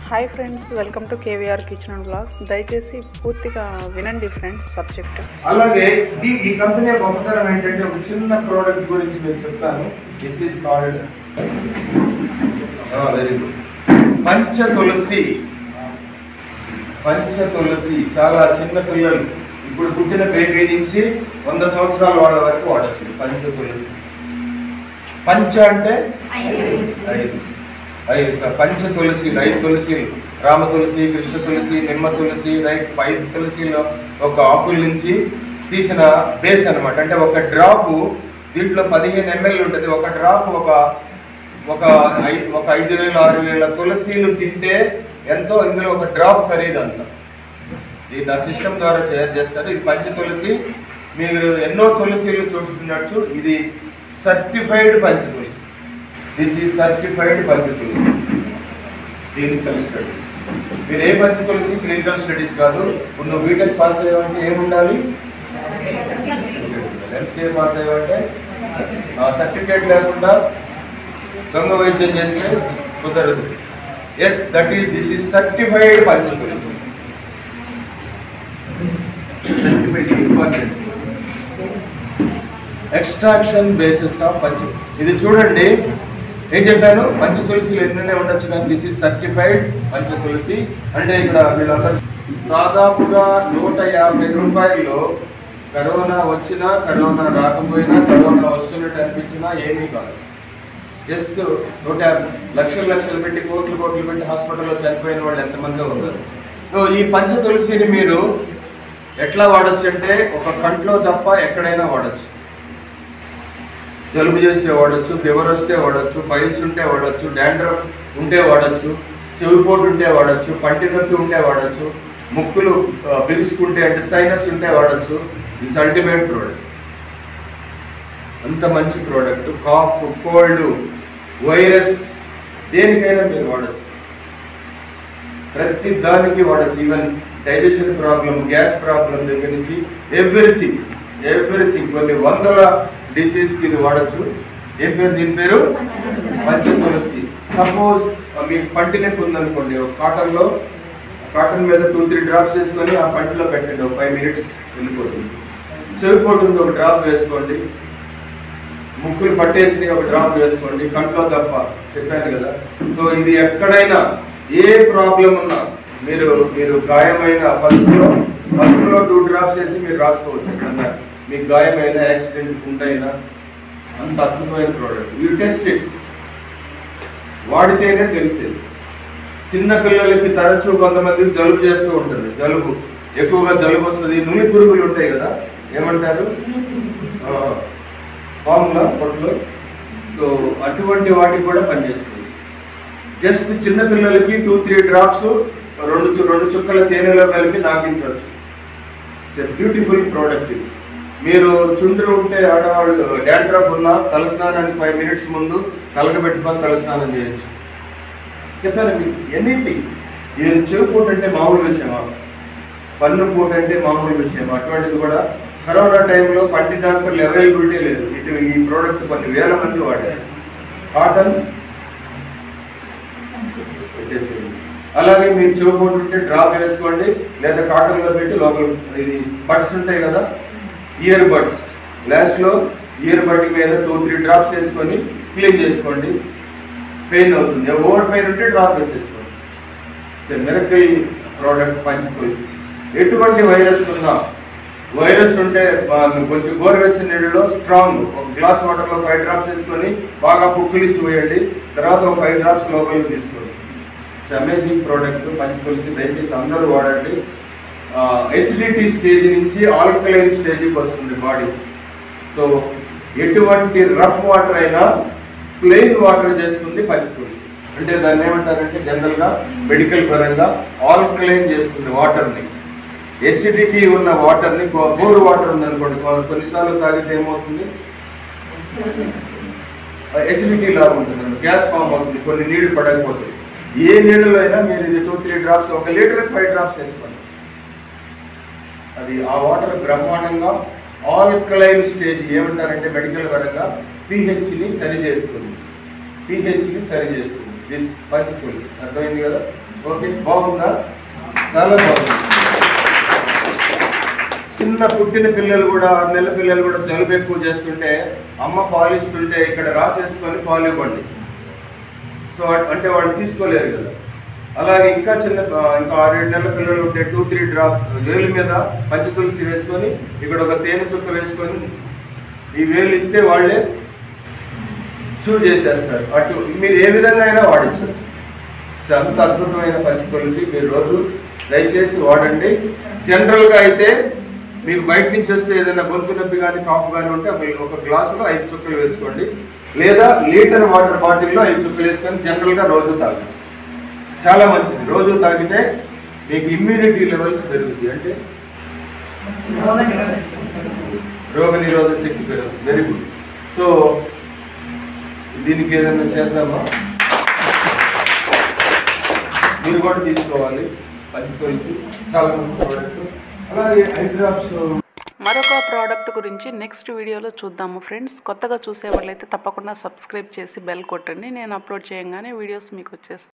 hi friends welcome to KVR kitchen and blogs దయచేసి పూర్తిగా వినండి ఫ్రెండ్స్ సబ్జెక్ట్ అలాగే ఈ ఈ కంపెనీ గొప్పతనం ఏంటంటే ఒక చిన్న ప్రోడక్ట్ గురించి నేను చెప్తాను this is called very good Pancha Tulasi పంచ తులసి చాలా చిన్న పిల్లలు ఇప్పుడు పుట్టిన బేబీ నుంచి వంద సంవత్సరాల వాళ్ళ వరకు వాడచ్చు పంచ తులసి పంచ అంటే ఐదు ఐదు పంచ తులసి ఐదు తులసి రామ తులసి కృష్ణ తులసి నిమ్మ తులసి రైట్ ఐదు తులసిలో ఒక ఆకుల నుంచి తీసిన బేస్ అన్నమాట అంటే ఒక డ్రాప్ దీంట్లో పదిహేను ఎంఎల్ ఉంటుంది ఒక డ్రాప్ ఒక ఒక ఐ- ఒక ఐదు వేలు ఆరు వేల తులసీలు తింటే ఎంతో ఇందులో ఒక డ్రాప్ ఖరీదు అంత ఇది నా సిస్టమ్ ద్వారా తయారు చేస్తారు ఇది పంచ తులసి మీరు ఎన్నో తులసీలు చూస్తున్నట్టు ఇది సర్టిఫైడ్ పంచ తులసి దిస్ ఈ సర్టిఫైడ్ పంచ తులసి క్లినికల్ స్టడీస్ మీరు ఏ పంచ తులసి క్లినికల్ స్టడీస్ కాదు ఇప్పుడు నువ్వు బీటెక్ పాస్ అయ్యావంటే ఏముండాలి ఎంసీఏ పాస్ అయ్యావంటే సర్టిఫికేట్ లేకుండా దొంగ వైద్యం చేస్తే కుదరదు yes that is this is certified Pancha Tulasi certified important extraction basis of Pancha ఇది చూడండి ఏం చెప్పాను పంచ తులసిలు ఎన్నైనా ఉండొచ్చు కానీ దిస్ ఈస్ సర్టిఫైడ్ పంచ తులసి అంటే ఇక్కడ వీళ్ళందరూ దాదాపుగా నూట యాభై రూపాయల్లో కరోనా వచ్చినా కరోనా రాకపోయినా కరోనా వస్తున్నట్టు అనిపించినా ఏమీ కాదు జస్ట్ నూట యాభై లక్షలు లక్షలు పెట్టి కోట్లు కోట్లు పెట్టి హాస్పిటల్లో చనిపోయిన వాళ్ళు ఎంతమంది ఉన్నారు సో ఈ పంచ తులసిని మీరు ఎట్లా వాడచ్చు అంటే ఒక కంట్లో తప్ప ఎక్కడైనా వాడచ్చు జలుబు చేస్తే వాడచ్చు ఫీవర్ వస్తే వాడచ్చు పైల్స్ ఉంటే వాడచ్చు డాండ్రఫ్ ఉంటే వాడచ్చు చెవిపోటు ఉంటే వాడచ్చు పంటి నొప్పి ఉంటే వాడచ్చు ముక్కులు ఆ, బిగుసుకుంటే అంటే సైనస్ ఉంటే వాడచ్చు ఇది అల్టిమేట్ ప్రోడక్ట్ అంత మంచి ప్రోడక్ట్ కాఫ్ కోల్డ్ వైరస్ దేనికైనా మీరు వాడచ్చు ప్రతి దానికి వాడచ్చు even digestion problem gas problem దగ్గర నుంచి ఎవ్రీథింగ్ ఎవ్రీథింగ్ కొన్ని వందల డిసీజ్కి ఇది వాడచ్చు ఏం పేరు దీని పేరు పంచ తులసి సపోజ్ మీకు పంటి నొప్పి ఉందనుకోండి ఒక కాటన్లో కాటన్ మీద టూ త్రీ డ్రాప్స్ వేసుకొని ఆ పంటిలో పెట్టండి ఒక ఫైవ్ మినిట్స్ వెళ్ళిపోతుంది చెవిపోటు ఉంది ఒక డ్రాప్ వేసుకోండి ముక్కులు పట్టేసి ఒక డ్రాప్ వేసుకోండి కంట్లో తప్ప చెప్పాను కదా సో ఇది ఎక్కడైనా ఏ ప్రాబ్లం ఉన్నా మీరు మీరు గాయమైన పసుపులో పసుపులో టూ డ్రాప్స్ వేసి మీరు రాసుకోవచ్చు ఎక్కడన్నా మీకు గాయమైన యాక్సిడెంట్ ఉంటైనా అంత అద్భుతమైన ప్రోడక్ట్ యూ టెస్ట్ ఇట్ వాడితేనే తెలిసేది చిన్న పిల్లలకి తరచూ కొంతమందికి జలుబు చేస్తూ ఉంటుంది జలుబు ఎక్కువగా జలుబు వస్తుంది నులి పురుగులు ఉంటాయి కదా ఏమంటారు ఆ, పాముల పొట్లు సో అటువంటి వాటికి కూడా పనిచేస్తుంది జస్ట్ చిన్న పిల్లలకి టూ త్రీ డ్రాప్స్ రెండు చు- రెండు చుక్కల తేనెలో కలిపి నాకించవచ్చు ఇట్స్ బ్యూటిఫుల్ ప్రోడక్ట్ ఇది మీరు చుండ్రు ఉంటే ఆడవాళ్ళు డాండ్రఫ్ ఉన్నా తలస్నానానికి ఫైవ్ మినిట్స్ ముందు కలగబెట్టుకొని తలస్నానం చేయొచ్చు చెప్పాను మీకు ఎనీథింగ్ ఈయన చెవి పూట అంటే మామూలు విషయమా పన్ను పూట అంటే మామూలు విషయం అటువంటిది కూడా కరోనా టైంలో పంటి డాక్టర్లు అవైలబిలిటీ లేదు ఇటు ఈ ప్రోడక్ట్ కొన్ని వేల మంది వాడారు కాటన్ పెట్టేసేయండి అలాగే మీరు చెవి పూట ఉంటే డ్రాప్ వేసుకోండి లేదా కాటన్లో పెట్టి లోపల ఇది బడ్స్ ఉంటాయి కదా ఇయర్ బడ్స్ గ్లాస్లో ఇయర్ బడ్ మీద టూ త్రీ డ్రాప్స్ వేసుకొని క్లీన్ చేసుకోండి పెయిన్ అవుతుంది ఓవర్ పెయిన్ ఉంటే డ్రాప్ వేసేసుకోండి ఇట్స్ మిరకల్ ప్రోడక్ట్ పంచిపోయి ఎటువంటి వైరస్ ఉన్నా వైరస్ ఉంటే ఆ, కొంచెం గోరువెచ్చని నీళ్ళలో స్ట్రాంగ్ ఒక గ్లాస్ వాటర్లో ఫైవ్ డ్రాప్స్ వేసుకొని బాగా పుక్కిలిచ్చి వేయండి తర్వాత ఒక ఫైవ్ డ్రాప్స్ లోపలికి తీసుకోండి ఇట్స్ అమేజింగ్ ప్రోడక్ట్ పంచి తులసి దయచేసి అందరూ వాడండి ఎసిడిటీ స్టేజ్ నుంచి ఆల్కలైన్ స్టేజ్కి వస్తుంది బాడీ సో ఎటువంటి రఫ్ వాటర్ అయినా ప్లెయిన్ వాటర్ చేస్తుంది పంచి తులసి అంటే దాన్ని ఏమంటారంటే జనరల్గా మెడికల్ పరంగా ఆల్కలైన్ చేస్తుంది వాటర్ని ఎసిడిటీ ఉన్న వాటర్ని బోర్ వాటర్ ఉందనుకోండి కొ- కొన్నిసార్లు తాగితే ఏమవుతుంది ఎసిడిటీ లాగా ఉంటుంది గ్యాస్ ఫామ్ అవుతుంది కొన్ని నీళ్లు పడకపోతాయి ఏ నీళ్ళలో అయినా మీరు ఇది టూ త్రీ డ్రాప్స్ ఒక లీటర్ ఫైవ్ డ్రాప్స్ వేసుకోండి అది ఆ వాటర్ బ్రహ్మాండంగా ఆల్కలైన్ స్టేజ్ ఏమంటారంటే మెడికల్ పరంగా పిహెచ్ని సరి చేస్తుంది పిహెచ్ని సరి చేస్తుంది దిస్ పంచ్ తులసి అర్థమైంది కదా ఓకే బాగుందా చాలా బాగుంది చిన్న పుట్టిన పిల్లలు కూడా ఆరు నెలల పిల్లలు కూడా జలుబు ఎక్కువ చేస్తుంటే అమ్మ పాలిస్తుంటే ఇక్కడ రాసేసుకొని పాలు ఇవ్వండి సో అట్- అంటే వాళ్ళు తీసుకోలేరు కదా అలాగే ఇంకా చిన్న ఆ, ఇంకా ఆరేడు నెలల పిల్లలు ఉంటే టూ త్రీ డ్రాప్ వేలు మీద పంచ తులసి వేసుకొని ఇక్కడ ఒక తేనె చుక్క వేసుకొని ఈ వేలు ఇస్తే వాళ్ళే చూ చేసేస్తారు అటు మీరు ఏ విధంగా అయినా వాడచ్చు సో అంత అద్భుతమైన పంచ తులసి మీరు రోజు దయచేసి వాడండి జనరల్గా అయితే మీకు బయట నుంచి వస్తే ఏదైనా గొంతు నొప్పి కానీ కాఫ్ కానీ ఉంటే ఒక- ఒక గ్లాసులో ఐదు చుక్కలు వేసుకోండి లేదా లీటర్ వాటర్ బాటిల్లో ఐదు చుక్కలు వేసుకొని జనరల్గా రోజు తాగండి చాలా మంచిది రోజు తాగితే మీకు ఇమ్యూనిటీ లెవెల్స్ పెరుగుతాయి అంటే రోగ నిరోధక శక్తి పెరుగుతుంది వెరీ గుడ్ సో దీనికి ఏదైనా చేద్దామా మీరు కూడా తీసుకోవాలి పంచి తులసి చాలా మంచి ప్రోడక్ట్ అలాగే ఐ డ్రాప్స్ మరొక ప్రోడక్ట్ గురించి నెక్స్ట్ వీడియోలో చూద్దాము ఫ్రెండ్స్ కొత్తగా చూసే వాళ్ళైతే తప్పకుండా సబ్స్క్రైబ్ చేసి బెల్ కొట్టండి నేను అప్లోడ్ చేయగానే వీడియోస్ మీకు వచ్చేస్తాయి